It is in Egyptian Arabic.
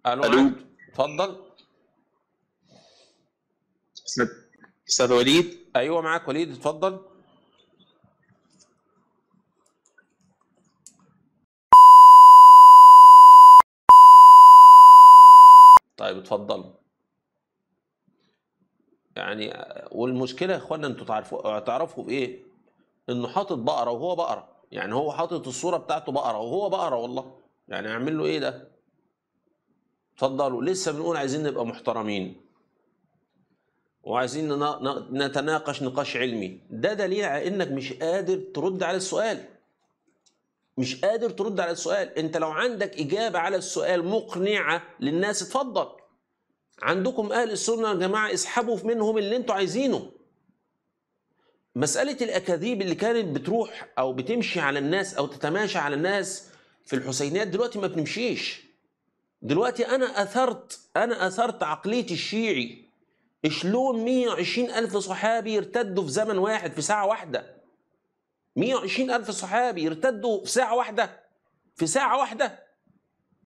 الو ألو. معاك. اتفضل استاذ استاذ وليد ايوه معاك وليد اتفضل طيب اتفضل يعني والمشكله يا اخوانا انتوا تعرفوا تعرفوا بايه انه حاطط بقره وهو بقره يعني هو حاطط الصوره بتاعته بقره وهو بقره والله يعني اعمل له ايه ده اتفضلوا لسه بنقول عايزين نبقى محترمين وعايزين ننا- ن- نتناقش نقاش علمي ده دليل على انك مش قادر ترد على السؤال مش قادر ترد على السؤال انت لو عندك اجابه على السؤال مقنعه للناس اتفضل عندكم اهل السنه يا جماعه اسحبوا منهم اللي انتوا عايزينه مساله الاكاذيب اللي كانت بتروح او بتمشي على الناس او تتماشى على الناس في الحسينيات دلوقتي ما بتمشيش دلوقتي انا اثرت انا اثرت عقليه الشيعي شلون 120 ألف صحابي يرتدوا في زمن واحد في ساعة واحدة 120 ألف صحابي يرتدوا في ساعة واحدة في ساعة واحدة